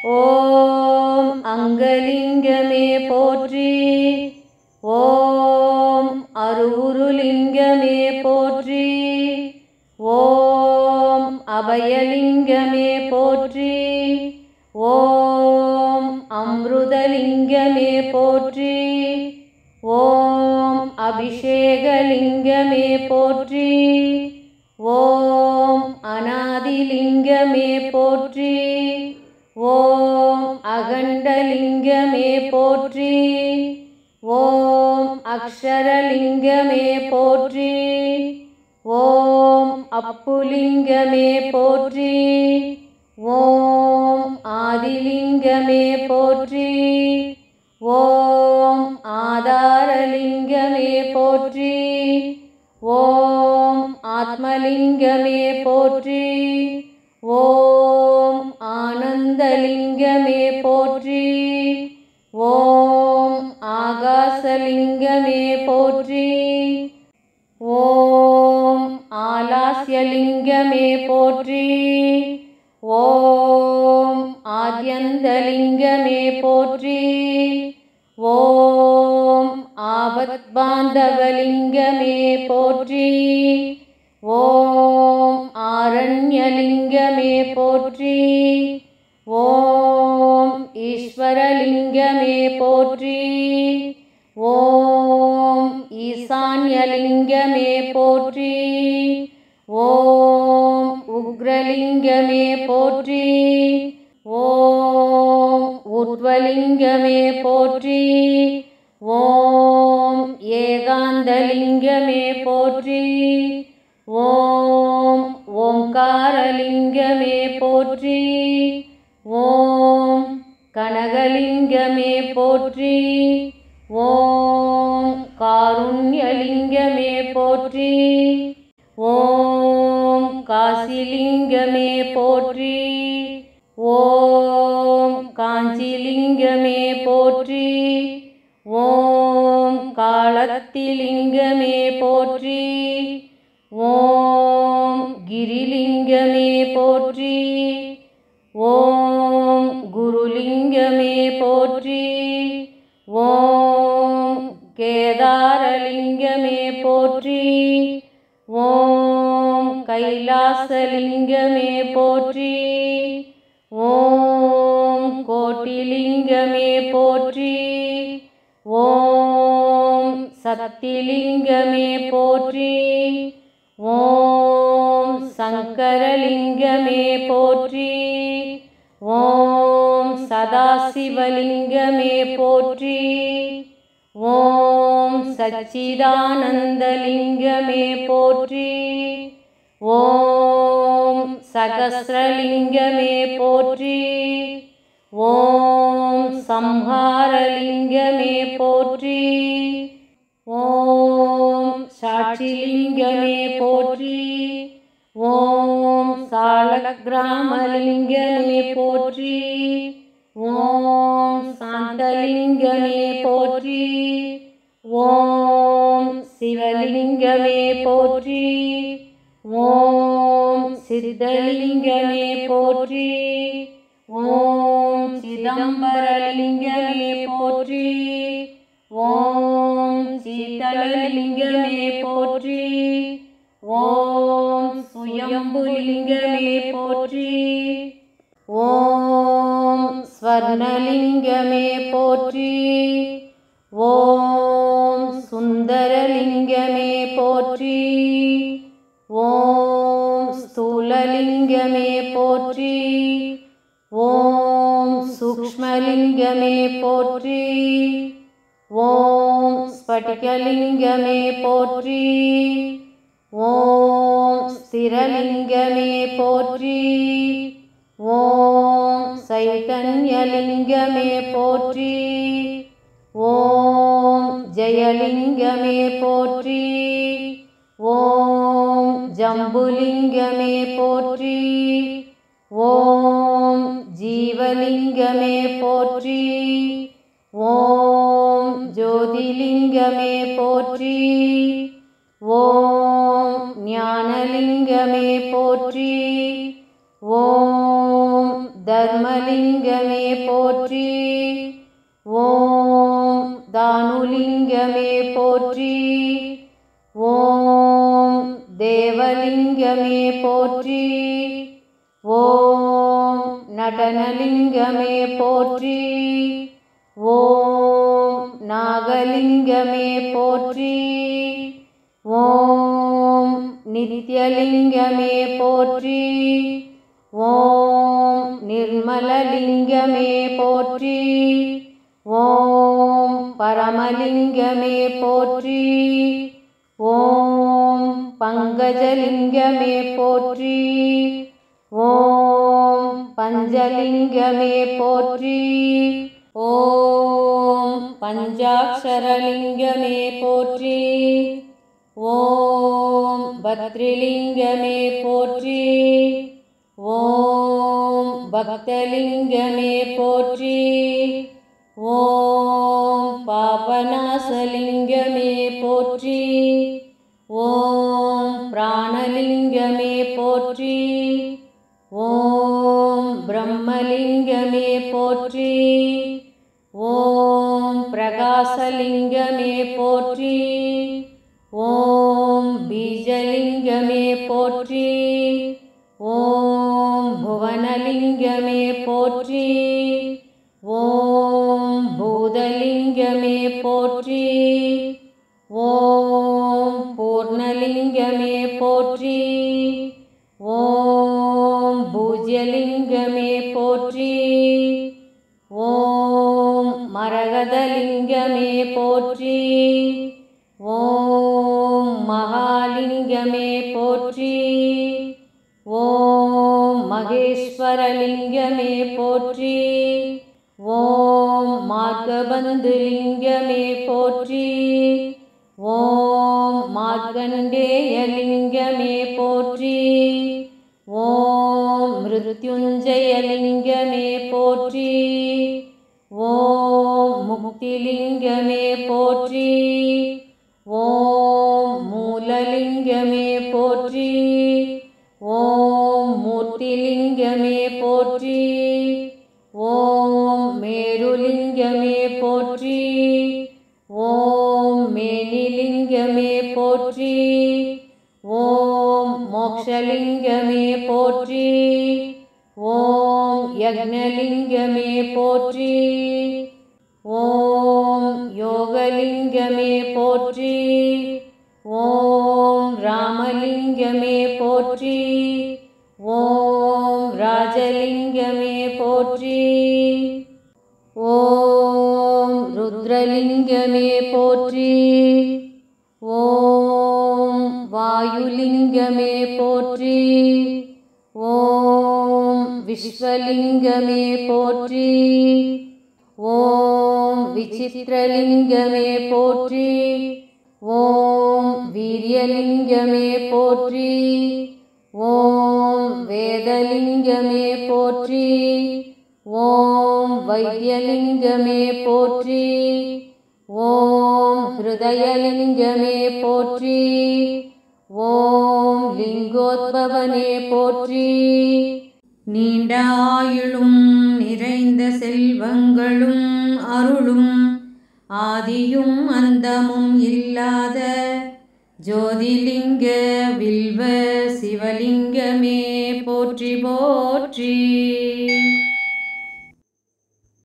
ஓம் அங்கலிங்கமே போற்றி ஓம் அருவுருலிங்கமே போற்றி ஓம் அபயலிங்கமே போற்றி ஓம் அம்ருதலிங்கமே போற்றி ஓம் அபிஷேகலிங்கமே போற்றி ஓம் அநாதிலிங்கமே போற்றி ஓம் அகண்டலிங்கமே போற்றி ஓம் அக்ஷரலிங்கமே போற்றி ஓம் அப்புலிங்கமே போற்றி ஓம் ஆதிலிங்கமே போற்றி ஓம் ஆதாரலிங்கமே போற்றி ஓம் ஆத்மலிங்கமே போற்றி ஓம் ஆனந்தலிங்கமே போற்றி ஓம் ஆகாசலிங்கமே போற்றி ஓம் ஆலாஸ்யலிங்கமே போற்றி ஓம் ஆத்யந்தலிங்கமே போற்றி ஓம் ஆபத்பாந்தவலிங்கமே போற்றி ஓம் ஆரண்யலிங்கமே போற்றி ஓம் ஈஸ்வரலிங்கமே போற்றி ஓம் ஈசான்யலிங்கமே போற்றி ஓம் உக்ரலிங்கமே போற்றி ஓம் உர்வலிங்கமே போற்றி ஓம் ஏகாந்தலிங்கமே போற்றி ஓம் ஓங்காரலிங்கமே போற்றி ஓம் கனகலிங்கமே போற்றி ஓம் காருண்யலிங்கமே போற்றி ஓம் காசிலிங்கமே போற்றி ஓம் காஞ்சிலிங்கமே போற்றி ஓம் காலத்திலிங்கமே போற்றி ஓம் கிரிலிங்கமே போற்றி ஓம் குருலிங்கமே போற்றி ஓம் கேதாரலிங்கமே போற்றி ஓம் கைலாசலிங்கமே போற்றி ஓம் கோட்டிலிங்கமே போற்றி ஓம் சக்திலிங்கமே போற்றி ஓம் சங்கரலிங்கமே போற்றி ஓம் சதாசிவலிங்கமே போற்றி ஓம் சச்சிதானந்தலிங்கமே போற்றி ஓம் சகசிரலிங்கமே போற்றி ஓம் சம்ஹாரலிங்கமே போற்றி ஓம் சாட்சிலிங்கமே போற்றி ஓம் சாலக்கிராமலிங்கமே போற்றி ஓம் சாந்தலிங்கமே போற்றி ஓம் சிவலிங்கமே போற்றி ஓம் சித்தலிங்கமே போற்றி ஓம் சிதம்பரலிங்கமே போற்றி ஓம் சீதளலிங்கமே போற்றி ஓம் சுயம்புலிங்கமே போற்றி ஓம் ஸ்வர்ணலிங்கமே போற்றி ஓம் சுந்தரலிங்கமே போற்றி ஓம் ஸ்தூலலிங்கமே போற்றி ஓம் சூக்ஷ்மலிங்கமே போற்றி ஓம் ஸ்பட்டிகலிங்கமே போற்றி ஓம் ஸ்திரலிங்கமே போற்றி ஓம் சைதன்யலிங்கமே போற்றி ஓம் ஜெயலிங்கமே போற்றி ஓம் ஜம்புலிங்கமே போற்றி ஓம் ஜீவலிங்கமே போற்றி ஓம் ஜோதிலிங்கமே போற்றி ஓம் ஞானலிங்கமே போற்றி ஓம் தர்ம தர்மலிங்கமே போற்றி ஓம் தானுலிங்கமே போற்றி ஓம் தேவலிங்கமே போற்றி ஓம் நடனலிங்கமே போற்றி ஓம் நாகலிங்கமே போற்றி ஓம் நித்யலிங்கமே போற்றி ஓம் நிர்மலலிங்கமே போற்றி ஓம் பரமலிங்கமே போற்றி ஓம் பங்கஜலிங்கமே போற்றி ஓம் பஞ்சலிங்கமே போற்றி ஓம் பஞ்சாட்சரலிங்கமே போற்றி ஓம் பத்ரிலிங்கமே போற்றி ஓம் பக்தலிங்கமே போற்றி ஓம் பாபநாசலிங்கமே போற்றி ஓம் பிராணலிங்கமே போற்றி ஓம் பிரம்மலிங்கமே போற்றி ஓம் பிரகாசலிங்கமே போற்றி ஓம் பீஜலிங்கமே போற்றி ஓம் புவனலிங்கமே போற்றி ஓம் பூதலிங்கமே போற்றி ஓம் பூர்ணலிங்கமே போற்றி ஓம் பூஜ்யலிங்கமே போற்றி ஓம் மரகதலிங்கமே போற்றி ஓம் மகாலிங்கமே போற்றி ஓம் மகேஸ்வரலிங்கமே போற்றி ஓம் மார்கபந்துலிங்கமே போற்றி ஓம் மார்கண்டேயலிங்கமே போற்றி ஓம் மிருத்யுஞ்சயலிங்கமே போற்றி ஓம் முக்திலிங்கமே போற்றி ஓம் மூலலிங்கமே போற்றி ஓம் மூர்த்திலிங்கமே போற்றி ஓம் மேருலிங்கமே போற்றி ஓம் மேனிலிங்கமே போற்றி ஓம் மோக்ஷலிங்கமே போற்றி ஓம் யக்னலிங்கமே போற்றி ஓம் யோகலிங்கமே போற்றி ஓம் ராமலிங்கமே போற்றி ஓம் ராஜலிங்கமே போற்றி ஓம் ருத்ரலிங்கமே போற்றி ஓம் வாயுலிங்கமே போற்றி ஓம் விஸ்வலிங்கமே போற்றி ஓம் விசித்திரலிங்கமே போற்றி ஓம் வீரியலிங்கமே போற்றி ஓம் வேதலிங்கமே போற்றி ஓம் வைத்தியலிங்கமே போற்றி ஓம் ஹிருதயலிங்கமே போற்றி ஓம் லிங்கோத்பவனே போற்றி நீண்ட ஆயுளும் நிறைந்த செல்வங்களும் அருளும் ஆதியும் அந்தமும் இல்லாத ஜோதிலிங்க